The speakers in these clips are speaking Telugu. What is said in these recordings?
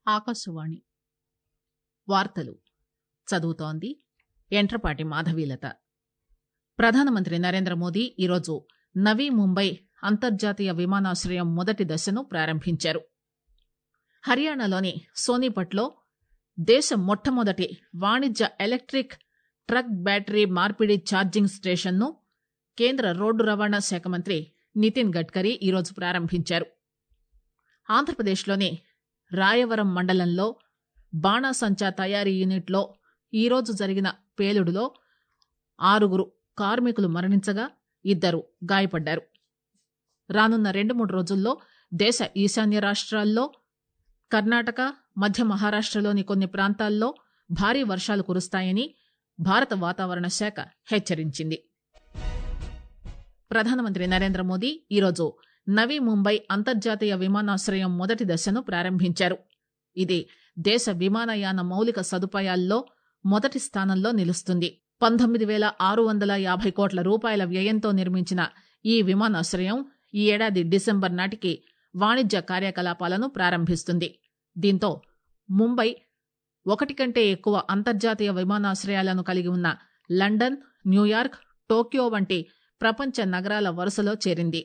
ఆకాశవాణి వార్తలు చదువుతోంది ఎంట్రపాటి మాధవీలత ప్రధానమంత్రి నరేంద్ర మోదీ ఈరోజు నవీ ముంబై అంతర్జాతీయ విమానాశ్రయం మొదటి దశను ప్రారంభించారు హర్యానాలోని సోనీపట్లో దేశ మొట్టమొదటి వాణిజ్య ఎలక్టిక్ ట్రక్ బ్యాటరీ మార్పిడి ఛార్జింగ్ స్టేషన్ను కేంద్ర రోడ్డు రవాణా శాఖ మంత్రి నితిన్ గడ్కరీ ఈరోజు ప్రారంభించారు ఆంధ్రప్రదేశ్లోని రాయవరం మండలంలో బాణాసంచా తయారీ యూనిట్లో ఈరోజు జరిగిన పేలుడులో ఆరుగురు కార్మికులు మరణించగా ఇద్దరు గాయపడ్డారు రానున్న రెండు మూడు రోజుల్లో దేశ ఈశాన్య రాష్ట్రాల్లో కర్ణాటక మధ్య మహారాష్టలోని కొన్ని ప్రాంతాల్లో భారీ వర్షాలు కురుస్తాయని భారత వాతావరణ శాఖ హెచ్చరించింది ప్రధానమంత్రి నరేంద్ర మోదీ ఈరోజు నవీ ముంబై అంతర్జాతీయ విమానాశ్రయం మొదటి దశను ప్రారంభించారు ఇది దేశ విమానయాన మౌలిక సదుపాయాల్లో మొదటి స్థానంలో నిలుస్తుంది పంతొమ్మిది పేల ఆరు వందల యాభై కోట్ల రూపాయల వ్యయంతో నిర్మించిన ఈ విమానాశ్రయం ఈ ఏడాది డిసెంబర్ నాటికి వాణిజ్య కార్యకలాపాలను ప్రారంభిస్తుంది దీంతో ముంబై ఒకటి కంటే ఎక్కువ అంతర్జాతీయ విమానాశ్రయాలను కలిగి ఉన్న లండన్ న్యూయార్క్ టోక్యో వంటి ప్రపంచ నగరాల వరుసలో చేరింది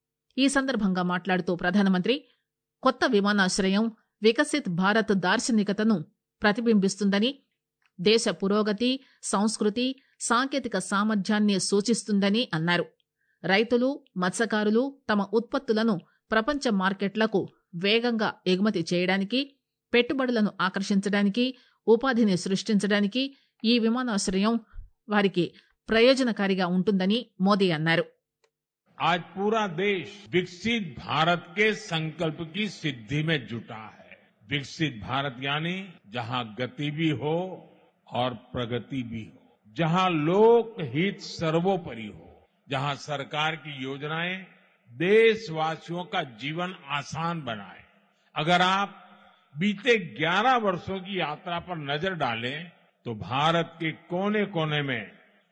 ఈ సందర్భంగా మాట్లాడుతూ ప్రధానమంత్రి కొత్త విమానాశ్రయం వికసిత్ భారత్ దార్శనికతను ప్రతిబింబిస్తుందని దేశ పురోగతి సంస్కృతి సాంకేతిక సామర్థ్యాన్ని సూచిస్తుందని అన్నారు రైతులు మత్స్యకారులు తమ ఉత్పత్తులను ప్రపంచ మార్కెట్లకు వేగంగా ఎగుమతి చేయడానికి పెట్టుబడులను ఆకర్షించడానికి ఉపాధిని సృష్టించడానికి ఈ విమానాశ్రయం వారికి ప్రయోజనకారిగా ఉంటుందని మోదీ అన్నారు आज पूरा देश विकसित भारत के संकल्प की सिद्धि में जुटा है विकसित भारत यानी जहां गति भी हो और प्रगति भी हो जहां लोक हित सर्वोपरि हो जहां सरकार की योजनाएं देशवासियों का जीवन आसान बनाए अगर आप बीते 11 वर्षों की यात्रा पर नजर डालें तो भारत के कोने कोने में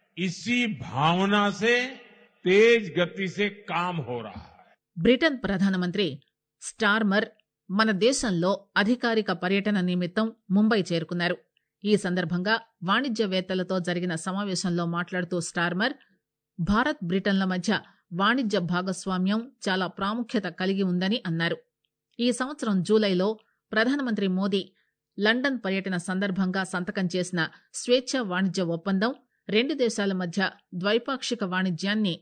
इसी भावना से तेज गति से काम हो रहा है బ్రిటన్ ప్రధానమంత్రి స్టార్మర్ మన దేశంలో అధికారిక పర్యటన నిమిత్తం ముంబై చేరుకున్నారు ఈ సందర్భంగా వాణిజ్యవేత్తలతో జరిగిన సమావేశంలో మాట్లాడుతూ స్టార్మర్ భారత్ బ్రిటన్ల మధ్య వాణిజ్య భాగస్వామ్యం చాలా ప్రాముఖ్యత కలిగి ఉందని అన్నారు ఈ సంవత్సరం జూలైలో ప్రధానమంత్రి మోదీ లండన్ పర్యటన సందర్భంగా సంతకం చేసిన స్వేచ్ఛ వాణిజ్య ఒప్పందం రెండు దేశాల మధ్య ద్వైపాక్షిక వాణిజ్యాన్ని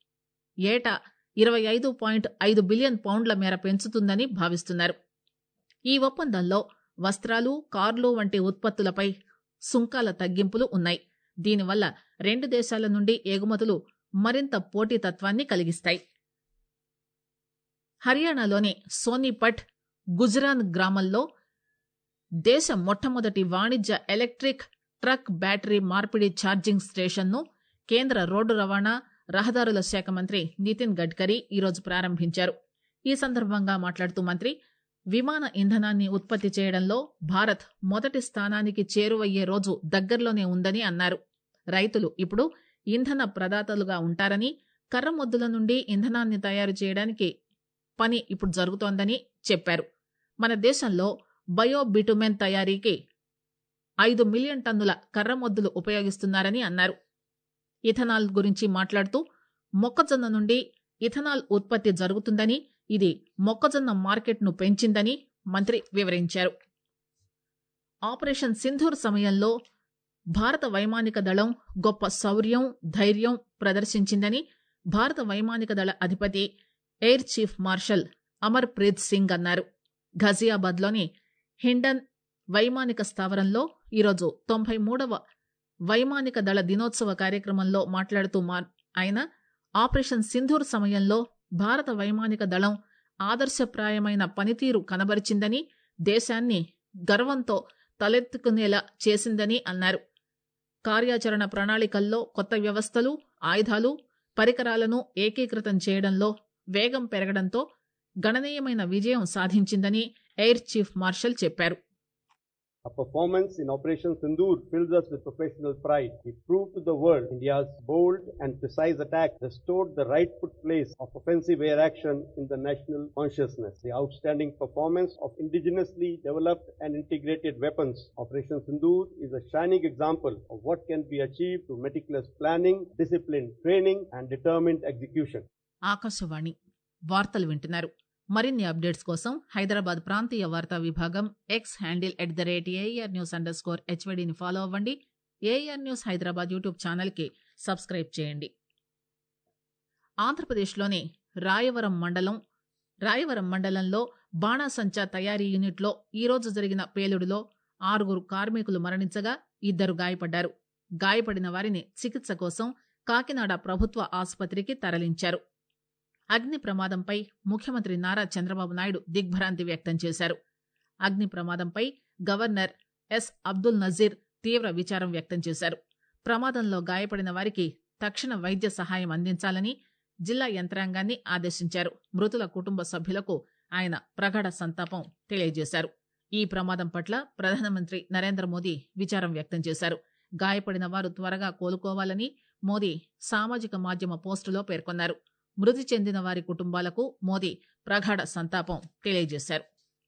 ఏటా ఇరవై ఐదు పాయింట్ ఐదు బిలియన్ పౌండ్ల మేర పెంచుతుందని భావిస్తున్నారు ఈ ఒప్పందంలో వస్త్రాలు కార్లు వంటి ఉత్పత్తులపై సుంకాల తగ్గింపులు ఉన్నాయి దీనివల్ల రెండు దేశాల నుండి ఎగుమతులు మరింత పోటీతత్వాన్ని కలిగిస్తాయి హర్యానాలోని సోనీపట్ గుజరాన్ గ్రామంలో దేశ మొట్టమొదటి వాణిజ్య ఎలక్ట్రిక్ ట్రక్ బ్యాటరీ మార్పిడి ఛార్జింగ్ స్టేషన్ను కేంద్ర రోడ్డు రవాణా రహదారుల శాఖ మంత్రి నితిన్ గడ్కరీ ఈరోజు ప్రారంభించారు ఈ సందర్భంగా మాట్లాడుతూ మంత్రి విమాన ఇంధనాన్ని ఉత్పత్తి చేయడంలో భారత్ మొదటి స్థానానికి చేరువయ్యే రోజు దగ్గరలోనే ఉందని అన్నారు రైతులు ఇప్పుడు ఇంధన ప్రదాతలుగా ఉంటారని కర్రమొద్దుల నుండి ఇంధనాన్ని తయారు చేయడానికి పని ఇప్పుడు జరుగుతోందని చెప్పారు మన దేశంలో బయో బిటుమెన్ తయారీకి ఐదు మిలియన్ టన్నుల కర్రమొద్దులు ఉపయోగిస్తున్నారని అన్నారు ఇథనాల్ గురించి మాట్లాడుతూ మొక్కజొన్న నుండి ఇథనాల్ ఉత్పత్తి జరుగుతుందని ఇది మొక్కజొన్న మార్కెట్ను పెంచిందని మంత్రి వివరించారు ఆపరేషన్ సింధూర్ సమయంలో భారత వైమానిక దళం గొప్ప శౌర్యం ధైర్యం ప్రదర్శించిందని భారత వైమానిక దళ అధిపతి air chief marshal Amar Preet Singh అన్నారు ఘజియాబాద్లోని హిండన్ వైమానిక స్థావరంలో ఈరోజు తొంభై మూడవ వైమానిక దళ దినోత్సవ కార్యక్రమంలో మాట్లాడుతూ ఆయన ఆపరేషన్ సింధూర్ సమయంలో భారత వైమానిక దళం ఆదర్శప్రాయమైన పనితీరు కనబరిచిందని దేశాన్ని గర్వంతో తలెత్తుకునేలా చేసిందని అన్నారు కార్యాచరణ ప్రణాళికల్లో కొత్త వ్యవస్థలు ఆయుధాలు పరికరాలను ఏకీకృతం చేయడంలో వేగం పెరగడంతో గణనీయమైన విజయం సాధించిందని ఎయిర్ చీఫ్ మార్షల్ చెప్పారు Our performance in Operation Sindoor fills us with professional pride. We proved to the world India's bold and precise attack restored the rightful place of offensive air action in the national consciousness. The outstanding performance of indigenously developed and integrated weapons. Operation Sindoor is a shining example of what can be achieved through meticulous planning, disciplined training, and determined execution. ఆకాశవాణి వార్తలు వింటున్నారు మరిన్ని అప్డేట్స్ కోసం హైదరాబాద్ ప్రాంతీయ వార్తా విభాగం X handle at the rate A R news underscore హెచ్వడిని ఫాలో అవ్వండి ఏఆర్ న్యూస్ హైదరాబాద్ యూట్యూబ్ ఛానల్కి సబ్స్క్రైబ్ చేయండి ఆంధ్రప్రదేశ్లోని రాయవరం మండలం రాయవరం మండలంలో బాణాసంచా తయారీ యూనిట్లో ఈరోజు జరిగిన పేలుడులో ఆరుగురు కార్మికులు మరణించగా ఇద్దరు గాయపడ్డారు గాయపడిన వారిని చికిత్స కోసం కాకినాడ ప్రభుత్వ ఆసుపత్రికి తరలించారు అగ్ని ప్రమాదంపై ముఖ్యమంత్రి నారా చంద్రబాబు నాయుడు దిగ్భ్రాంతి వ్యక్తం చేశారు అగ్ని ప్రమాదంపై గవర్నర్ ఎస్ అబ్దుల్ నజీర్ తీవ్ర విచారం వ్యక్తం చేశారు ప్రమాదంలో గాయపడిన వారికి తక్షణ వైద్య సహాయం అందించాలని జిల్లా యంత్రాంగాన్ని ఆదేశించారు మృతుల కుటుంబ సభ్యులకు ఆయన ప్రగాఢ సంతాపం తెలియజేశారు ఈ ప్రమాదం పట్ల ప్రధానమంత్రి నరేంద్ర మోదీ విచారం వ్యక్తం చేశారు గాయపడిన వారు త్వరగా కోలుకోవాలని మోదీ సామాజిక మాధ్యమ పోస్టులో పేర్కొన్నారు మృతి చెందిన వారి కుటుంబాలకు మోదీ ప్రగాఢ సంతాపం తెలియజేశారు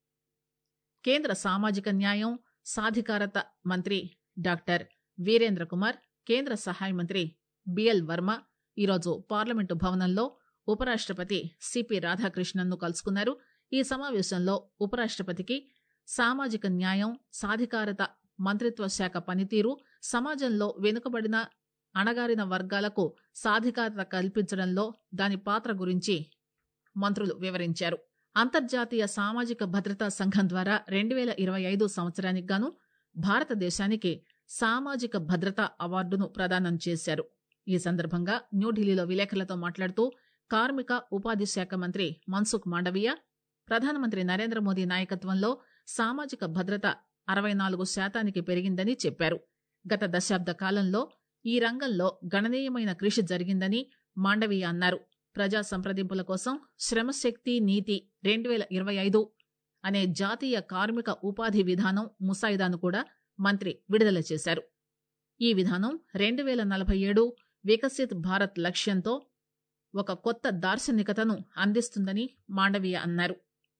కేంద్ర సామాజిక న్యాయం సాధికారత మంత్రి డాక్టర్ వీరేంద్ర కుమార్ కేంద్ర సహాయ మంత్రి బిఎల్ వర్మ ఈరోజు పార్లమెంటు భవనంలో ఉపరాష్టపతి సిపి రాధాకృష్ణన్ను కలుసుకున్నారు ఈ సమావేశంలో ఉపరాష్టపతికి సామాజిక న్యాయం సాధికారత మంత్రిత్వ శాఖ పనితీరు సమాజంలో వెనుకబడిన అణగారిన వర్గాలకు సాధికారత కల్పించడంలో దాని పాత్ర గురించి మంత్రులు వివరించారు అంతర్జాతీయ సామాజిక భద్రతా సంఘం ద్వారా రెండు వేల ఇరవై ఐదు సంవత్సరానికి గాను భారతదేశానికి సామాజిక భద్రతా అవార్డును ప్రదానం చేశారు ఈ సందర్భంగా న్యూఢిల్లీలో విలేకరులతో మాట్లాడుతూ కార్మిక ఉపాధి శాఖ మంత్రి మన్సుఖ్ మాండవీయ ప్రధానమంత్రి నరేంద్ర మోదీ నాయకత్వంలో సామాజిక భద్రత అరవై నాలుగు శాతానికి పెరిగిందని చెప్పారు గత దశాబ్ద కాలంలో ఈ రంగంలో గణనీయమైన కృషి జరిగిందని మాండవీయ అన్నారు ప్రజా సంప్రదింపుల కోసం శ్రమశక్తి నీతి రెండు వేల ఇరవై ఐదు అనే జాతీయ కార్మిక ఉపాధి విధానం ముసాయిదాను కూడా మంత్రి విడుదల చేశారు ఈ విధానం రెండు వేల నలభై ఏడు వికసిత్ భారత్ లక్ష్యంతో ఒక కొత్త దార్శనికతను అందిస్తుందని మాండవీయ అన్నారు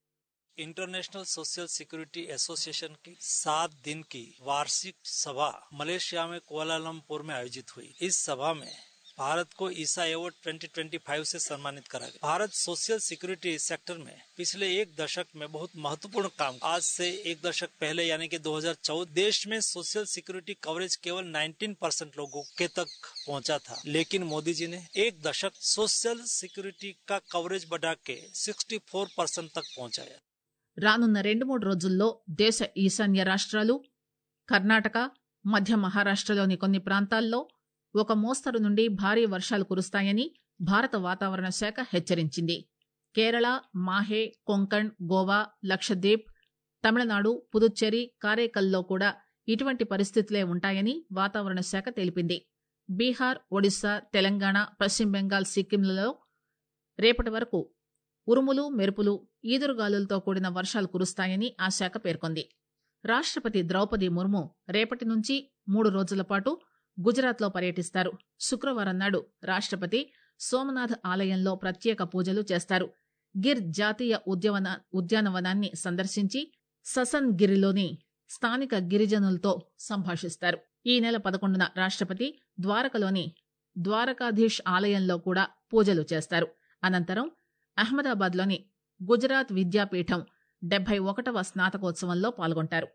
इंटरनेशनल सोशल सिक्योरिटी एसोसिएशन की सात दिन की वार्षिक सभा मलेशिया में कोलालमपुर में आयोजित हुई इस सभा में भारत को ईसा अवार्ड 2025 से सम्मानित करा गया भारत सोशल सिक्योरिटी सेक्टर में पिछले एक दशक में बहुत महत्वपूर्ण काम आज से एक दशक पहले यानी कि 2014 देश में सोशल सिक्योरिटी कवरेज केवल 19 परसेंट लोगों के तक पहुंचा था लेकिन मोदी जी ने एक दशक सोशल सिक्योरिटी का कवरेज बढ़ा के 64 परसेंट तक पहुंचाया రానున్న రెండు మూడు రోజుల్లో దేశ ఈశాన్య రాష్ట్రాలు కర్ణాటక మధ్య మహారాష్ట్రలోని కొన్ని ప్రాంతాల్లో ఒక మోస్తరు నుండి భారీ వర్షాలు కురుస్తాయని భారత వాతావరణ శాఖ హెచ్చరించింది కేరళ మాహే కొంకణ్ గోవా లక్షద్వీప్ తమిళనాడు పుదుచ్చేరి కారైకల్లో కూడా ఇటువంటి పరిస్థితులే ఉంటాయని వాతావరణ శాఖ తెలిపింది బీహార్ ఒడిశా తెలంగాణ పశ్చిమ బెంగాల్ సిక్కింలలో రేపటి వరకు ఉరుములు మెరుపులు ఈదురుగాలులతో కూడిన వర్షాలు కురుస్తాయని ఆ శాఖ పేర్కొంది రాష్టపతి ద్రౌపది ముర్ము రేపటి నుంచి మూడు రోజుల పాటు గుజరాత్లో పర్యటిస్తారు శుక్రవారం నాడు రాష్టపతి సోమనాథ్ ఆలయంలో ప్రత్యేక పూజలు చేస్తారు గిర్ జాతీయ ఉద్యవన ఉద్యానవనాన్ని సందర్శించి ససన్ గిరిలోని స్థానిక గిరిజనులతో సంభాషిస్తారు ఈ నెల పదకొండున రాష్టపతి ద్వారకలోని ద్వారకాధీష్ ఆలయంలో కూడా పూజలు చేస్తారు అనంతరం అహ్మదాబాద్లోని గుజరాత్ విద్యాపీఠం డెబ్బై ఒకటవ స్నాతకోత్సవంలో పాల్గొంటారు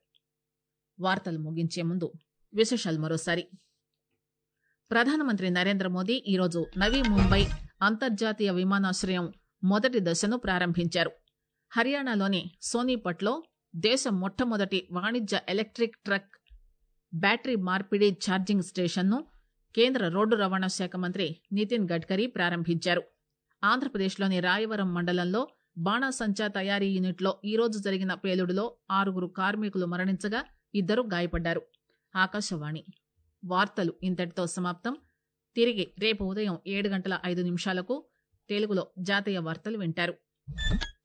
వార్తలు ముగించే ముందు విశేషాలు మరోసారి ప్రధానమంత్రి నరేంద్ర మోదీ ఈరోజు నవీ ముంబై అంతర్జాతీయ విమానాశ్రయం మొదటి దశను ప్రారంభించారు హర్యానాలోని సోనీపట్లో దేశ మొట్టమొదటి వాణిజ్య ఎలక్ట్రిక్ ట్రక్ బ్యాటరీ మార్పిడి ఛార్జింగ్ స్టేషన్ను కేంద్ర రోడ్డు రవాణా శాఖ మంత్రి నితిన్ గడ్కరీ ప్రారంభించారు ఆంధ్రప్రదేశ్లోని రాయవరం మండలంలో బాణాసంచా తయారీ యూనిట్లో ఈరోజు జరిగిన పేలుడులో ఆరుగురు కార్మికులు మరణించగా ఇద్దరు గాయపడ్డారు ఆకాశవాణి వార్తలు ఇంతటితో సమాప్తం తిరిగి రేపు ఉదయం ఏడు గంటల ఐదు నిమిషాలకు తెలుగులో జాతీయ వార్తలు వింటారు